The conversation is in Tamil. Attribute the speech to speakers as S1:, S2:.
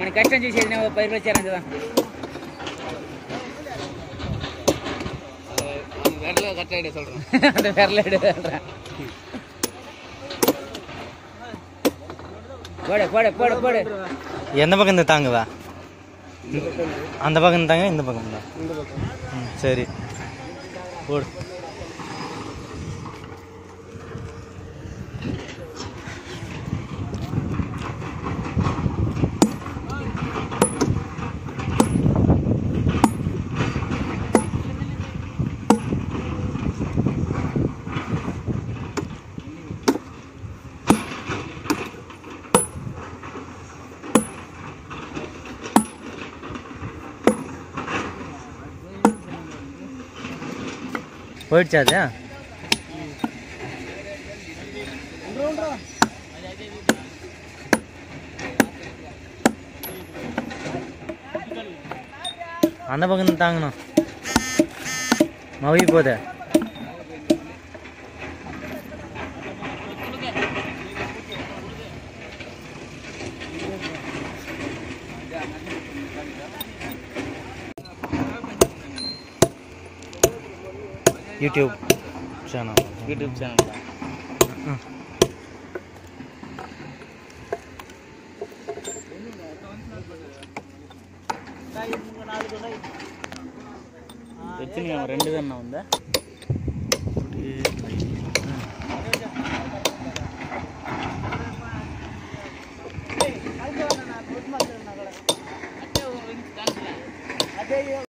S1: మన కష్టం చూసేది నేను పది రూపాయలు చేరండి కదా
S2: விரல கட்டாயிட சொல்றேன்
S1: அந்த விரலாடு போடு போடு போடு போடு
S3: எந்த பக்கம் இந்த தாங்குவா அந்த பக்கம் தாங்க இந்த பக்கம் தான்
S2: இந்த பக்கம்
S3: ம், சரி போடு போயிடுச்சா அது அந்த பக்கம் தாங்கணும் மவி போதே யூடியூப் சேனல்
S2: யூடியூப் சேனல் எத்தனை ரெண்டு தானே வந்தா